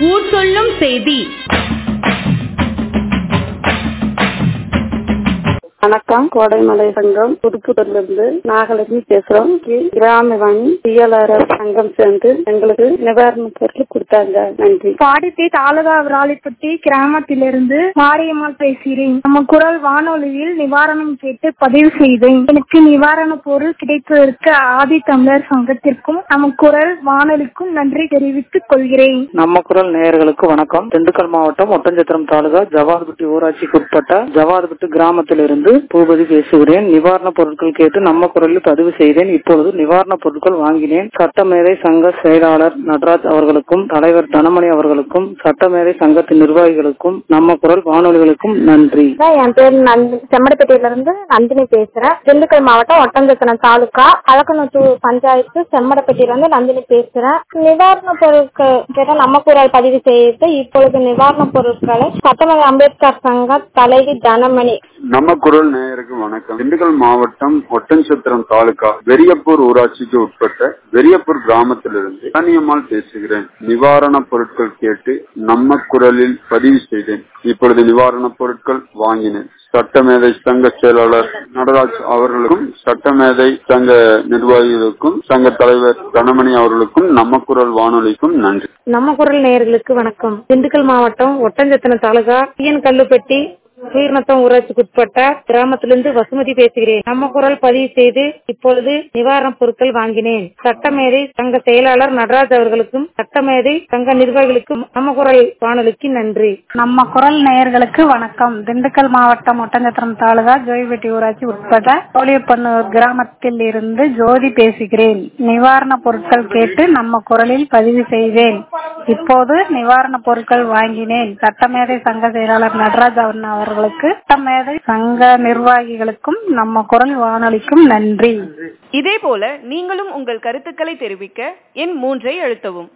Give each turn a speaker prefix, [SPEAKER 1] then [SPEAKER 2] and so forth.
[SPEAKER 1] ஊர் சொல்லும் செய்தி
[SPEAKER 2] வணக்கம் கோடைமலை சங்கம் புதுப்புதூர்ல இருந்து நாகலட்சுமி பேசுறோம் கிராம வாணி டிஎல்ஆர்எஃப் சங்கம் சேர்ந்து எங்களுக்கு நிவாரண பொருள் கொடுத்தாங்க நன்றி
[SPEAKER 3] பாடித்தி தாலுகா விராலிப்பட்டி கிராமத்திலிருந்து மாரியம்மாள் பேசுகிறேன் நம்ம குரல் வானொலியில் நிவாரணம் கேட்டு பதிவு செய்தேன் எனக்கு நிவாரண பொருள் கிடைத்ததற்கு ஆதி தமிழர் சங்கத்திற்கும் நம்ம குரல் வானொலிக்கும் நன்றி தெரிவித்துக் கொள்கிறேன்
[SPEAKER 4] நம்ம குரல் நேயர்களுக்கு வணக்கம் திண்டுக்கல் மாவட்டம் ஒட்டஞ்சத்திரம் தாலுகா ஜவாதுபட்டி ஊராட்சிக்கு உட்பட்ட ஜவாதுபட்டி கிராமத்திலிருந்து பூபதி பேசுகிறேன் நிவாரண பொருட்கள் கேட்டு நம்ம குரலில் பதிவு செய்தேன் இப்பொழுது நிவாரண பொருட்கள் வாங்கினேன் சட்டமேதை சங்க செயலாளர் நடராஜ் அவர்களுக்கும் தலைவர் தனமணி அவர்களுக்கும் சட்டமேதை சங்கத்தின் நிர்வாகிகளுக்கும் நம்ம குரல் வானொலிகளுக்கும் நன்றி
[SPEAKER 3] என் பேர் செம்மடப்பட்டியில இருந்து நந்தினி பேசுறேன் திண்டுக்கல் மாவட்டம் ஒட்டஞ்சத்திரம் தாலுகா அலக்கநத்தூர் பஞ்சாயத்து செம்மடப்பட்டியில இருந்து நந்தினி பேசுறேன் நிவாரண பொருட்கள் கேட்ட நம்ம குரல் பதிவு செய்து இப்பொழுது நிவாரண பொருட்களை சட்டமன்ற அம்பேத்கர் சங்க தலைவி தனமணி
[SPEAKER 5] நம்ம குரல் நேயருக்கு வணக்கம் திண்டுக்கல் மாவட்டம் ஒட்டன்சத்திரம் தாலுகா வெரியப்பூர் ஊராட்சிக்கு உட்பட்ட வெரியப்பூர் கிராமத்திலிருந்து ராணியம்மாள் பேசுகிறேன் நிவாரண பொருட்கள் கேட்டு நம்ம குரலில் பதிவு செய்தேன் இப்பொழுது நிவாரண பொருட்கள் வாங்கினேன் சட்டமேதை சங்க செயலாளர் நடராஜ் அவர்களுக்கும் சட்டமேதை சங்க நிர்வாகிகளுக்கும் சங்க தலைவர் கணமணி அவர்களுக்கும் நம்ம குரல் வானொலிக்கும் நன்றி
[SPEAKER 2] நம்ம குரல் நேயர்களுக்கு வணக்கம் திண்டுக்கல் மாவட்டம் ஒட்டஞ்சத்திரம் தாலுகா டிஎன் கல்லுப்பட்டி உயிர்நத்தம் ஊராட்சிக்கு உட்பட்ட கிராமத்திலிருந்து வசுமதி பேசுகிறேன் நம்ம குரல் பதிவு செய்து இப்பொழுது நிவாரணப் பொருட்கள் வாங்கினேன் சட்டமேதை சங்க செயலாளர் நடராஜ் அவர்களுக்கும் சட்டமேதை சங்க நிர்வாகிகளுக்கும் நம்ம குரல் வானொலிக்கு நன்றி
[SPEAKER 3] நம்ம குரல் நேயர்களுக்கு வணக்கம் திண்டுக்கல் மாவட்டம் ஒட்டஞ்சத்திரம் தாலுகா ஜோய்பேட்டி ஊராட்சி உட்பட்ட சோழியப்பன்னூர் கிராமத்தில் இருந்து ஜோதி பேசுகிறேன் நிவாரண பொருட்கள் கேட்டு நம்ம குரலில் பதிவு செய்தேன் இப்போது நிவாரண பொருட்கள் வாங்கினேன் சட்டமேதை சங்க செயலாளர் நடராஜ் அவர்களுக்கு சட்டமேதை சங்க நிர்வாகிகளுக்கும் நம்ம குரல் வானொலிக்கும் நன்றி
[SPEAKER 1] இதேபோல நீங்களும் உங்கள் கருத்துக்களை தெரிவிக்க எண் மூன்றை அழுத்தவும்